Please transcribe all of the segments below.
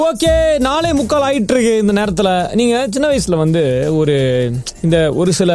Okay நாளே முக்கால் ஆயிட்டு இருக்கு இந்த நேரத்தில் நீங்கள் சின்ன வயசில் வந்து ஒரு இந்த ஒரு சில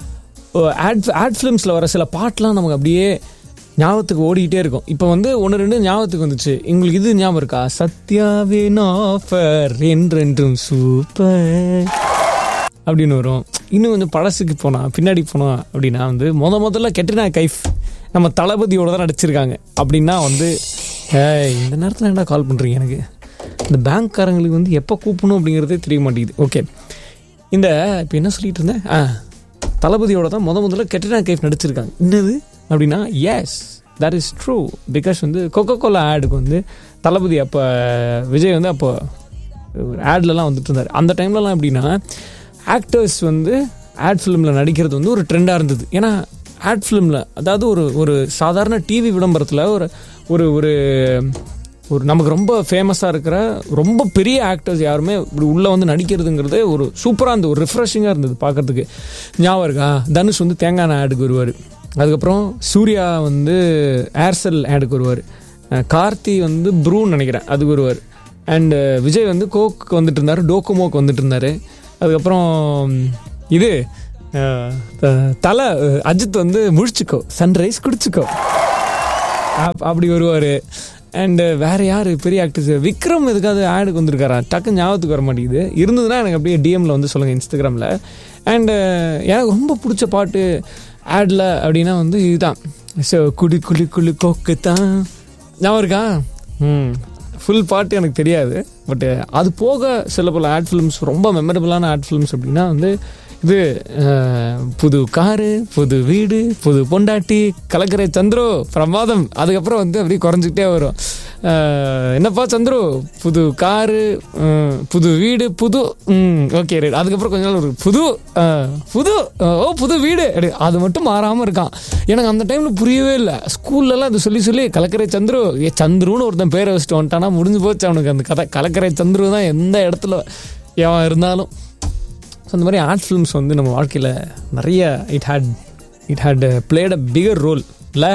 ஆட் ஆட் ஃபிலிம்ஸில் வர சில பாட்டெலாம் நமக்கு அப்படியே ஞாபகத்துக்கு ஓடிக்கிட்டே இருக்கும் இப்போ வந்து ஒன்று ரெண்டு ஞாபகத்துக்கு வந்துச்சு உங்களுக்கு இது ஞாபகம் இருக்கா சத்யாவின் ஆஃபர் என்றென்றும் சூப்பர் அப்படின்னு வரும் இன்னும் கொஞ்சம் பழசுக்கு போனால் பின்னாடி போனோம் அப்படின்னா வந்து முத முதல்ல கெட்டினா கைஃப் நம்ம தளபதியோட தான் நடிச்சிருக்காங்க அப்படின்னா வந்து ஏய், இந்த நேரத்தில் என்ன கால் பண்ணுறீங்க எனக்கு இந்த பேங்க்காரங்களுக்கு வந்து எப்போ கூப்பிடணும் அப்படிங்கிறதே தெரிய மாட்டேங்குது ஓகே இந்த இப்போ என்ன சொல்லிட்டு இருந்தேன் ஆ தளபதியோட தான் முத முதல்ல கெட்டினா கைஃப் நடிச்சிருக்காங்க என்னது அப்படின்னா yes that is true because வந்து கொக்கோ கோலா ஆடுக்கு வந்து தளபதி அப்போ விஜய் வந்து அப்போ ஒரு ஆட்லலாம் வந்துட்டு இருந்தார் அந்த டைம்லலாம் எப்படின்னா ஆக்டர்ஸ் வந்து ஆட் ஃபிலிமில் நடிக்கிறது வந்து ஒரு ட்ரெண்டாக இருந்தது ஏன்னா ஆட் ஃபிலிமில் அதாவது ஒரு ஒரு சாதாரண டிவி விளம்பரத்தில் ஒரு ஒரு ஒரு ஒரு நமக்கு ரொம்ப ஃபேமஸாக இருக்கிற ரொம்ப பெரிய ஆக்டர்ஸ் யாருமே இப்படி உள்ளே வந்து நடிக்கிறதுங்கிறது ஒரு சூப்பராக இருந்தது ஒரு ரிஃப்ரெஷிங்காக இருந்தது பார்க்கறதுக்கு ஞாபகம் இருக்கா தனுஷ் வந்து தேங்காய் எண்ணெய் ஆடுக்கு வருவார் அதுக்கப்புறம் சூர்யா வந்து ஏர்செல் ஆடுக்கு வருவார் அஹ் கார்த்தி வந்து ப்ரூன்னு நினைக்கிறேன் அதுக்கு வருவார் அண்டு விஜய் வந்து கோக்கு வந்துட்டு இருந்தார் டோக்குமோக்கு வந்துட்டு இருந்தார் அதுக்கப்புறம் இது அஹ், த- தலை அஹ், அஜித் வந்து முழிச்சுக்கோ சன்ரைஸ் குடிச்சுக்கோ அப்- அப்படி வருவார் அண்டு வேற யார் பெரிய ஆக்டர்ஸ் விக்ரம் எதுக்காவது ஆடுக்கு வந்திருக்காரா டக்கு ஞாபகத்துக்கு வர மாட்டேங்குது இருந்ததுன்னா எனக்கு அப்படியே டிஎம்ல வந்து சொல்லுங்கள் இன்ஸ்டாகிராமில் அண்டு எனக்கு ரொம்ப பிடிச்ச பாட்டு ஆடில் அப்படின்னா வந்து இதுதான் ஸோ குடி குளி குளி கொக்கு தான் ஞாபகம் இருக்கா ம் ஃபுல் பாட்டு எனக்கு தெரியாது பட் அது போக சில பல ஆட் ஃபிலிம்ஸ் ரொம்ப மெமரபிளான ஆட் ஃபிலிம்ஸ் அப்படின்னா வந்து இது அஹ், புது காரு புது வீடு புது பொண்டாட்டி கலக்கரை சந்துரு பிரமாதம் அதுக்கப்புறம் வந்து அப்படியே குறைஞ்சிக்கிட்டே வரும் அஹ், என்னப்பா சந்துரு புது காரு அஹ், புது வீடு புது ஓகே ரைட் அதுக்கப்புறம் கொஞ்ச நாள் ஒரு புது அஹ், புது அஹ், ஓ புது வீடு அப்படி அது மட்டும் மாறாமல் இருக்கான் எனக்கு அந்த டைமில் புரியவே இல்லை ஸ்கூல்லலாம் அது சொல்லி சொல்லி கலக்கரை சந்துரு ஏ சந்துருன்னு ஒருத்தன் பேரை வச்சுட்டு வந்துட்டானா முடிஞ்சு போச்சு அவனுக்கு அந்த கதை கலக்கரை சந்துரு தான் எந்த இடத்துல எவன் இருந்தாலும் ஸோ அந்த மாதிரி ஆர்ட் ஃபிலிம்ஸ் வந்து நம்ம வாழ்க்கையில் நிறைய it had it had played a bigger role இல்லை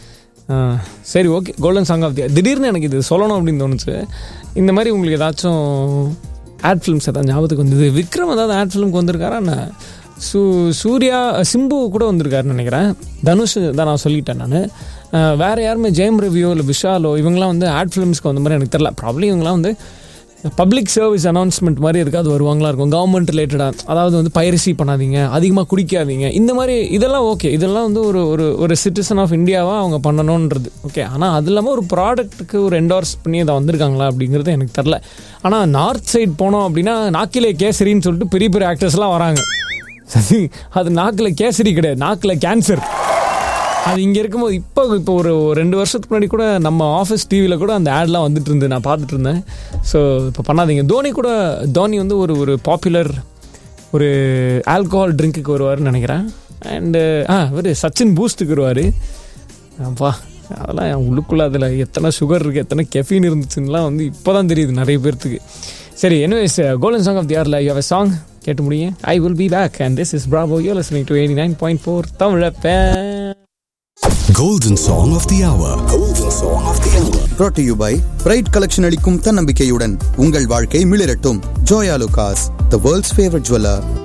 சரி okay golden song of the திடீர்னு எனக்கு இது சொல்லணும் அப்படின்னு தோணுச்சு இந்த மாதிரி உங்களுக்கு ஏதாச்சும் ஆட் ஃபிலிம்ஸ் ஏதாவது ஞாபகத்துக்கு வந்தது விக்ரம் ஏதாவது ஆட் ஃபிலிம்க்கு வந்திருக்காரா என்ன சூ சூர்யா சிம்பு கூட வந்திருக்காருன்னு நினைக்கிறேன் தனுஷ் தான் நான் சொல்லிட்டேன் நான் வேறு யாருமே ஜெயம் ரவியோ இல்லை விஷாலோ இவங்கெல்லாம் வந்து ஆட் ஃபிலிம்ஸ்க்கு வந்த மாதிரி எனக்கு தெரில ப்ராப்ளம் இவங்கெல்லாம் வந்து பப்ளிக் சர்வீஸ் அனௌன்ஸ்மெண்ட் மாதிரி எதுக்காவது வருவாங்களா இருக்கும் கவர்மெண்ட் ரிலேட்டடாக அதாவது வந்து பைரசி பண்ணாதீங்க அதிகமாக குடிக்காதீங்க இந்த மாதிரி இதெல்லாம் ஓகே இதெல்லாம் வந்து ஒரு ஒரு ஒரு சிட்டிசன் ஆஃப் இந்தியாவாக அவங்க பண்ணணுன்றது ஓகே ஆனால் அது இல்லாமல் ஒரு ப்ராடக்ட்டுக்கு ஒரு என்டார்ஸ் பண்ணி அதை வந்திருக்காங்களா அப்படிங்கிறது எனக்கு தெரில ஆனால் நார்த் சைடு போனோம் அப்படின்னா நாக்கிலே கேசரின்னு சொல்லிட்டு பெரிய பெரிய ஆக்டர்ஸ்லாம் வராங்க சரி அது நாக்கில் கேசரி கிடையாது நாக்கில் கேன்சர் அது இங்கே இருக்கும்போது இப்போ இப்போ ஒரு ஒரு ரெண்டு வருஷத்துக்கு முன்னாடி கூட நம்ம ஆஃபீஸ் டிவியில் கூட அந்த ஆட்லாம் வந்துட்டு இருந்து நான் பார்த்துட்டு இருந்தேன் ஸோ இப்போ பண்ணாதீங்க தோனி கூட தோனி வந்து ஒரு ஒரு பாப்புலர் ஒரு ஆல்கஹால் ட்ரிங்க்குக்கு வருவார்னு நினைக்கிறேன் அண்டு ஆ இவர் சச்சின் பூஸ்ட்டுக்கு வருவார் அப்பா அதெல்லாம் என் உள்ளுக்குள்ள அதில் எத்தனை சுகர் இருக்குது எத்தனை கெஃபின் இருந்துச்சுன்னெலாம் வந்து இப்போ தான் தெரியுது நிறைய பேர்த்துக்கு சரி anyways golden song of the ஆர்ல யூ சாங் கேட்டு முடியும் I will be back and this is Bravo you listening to eighty nine point four தமிழப்பேன் Golden Song of the Hour. Golden Song of the Hour. brought to you by bright collection அளிக்கும் தன்னம்பிக்கையுடன் உங்கள் வாழ்க்கை மிளிரட்டும் Joyalukkas the world's favourite jeweller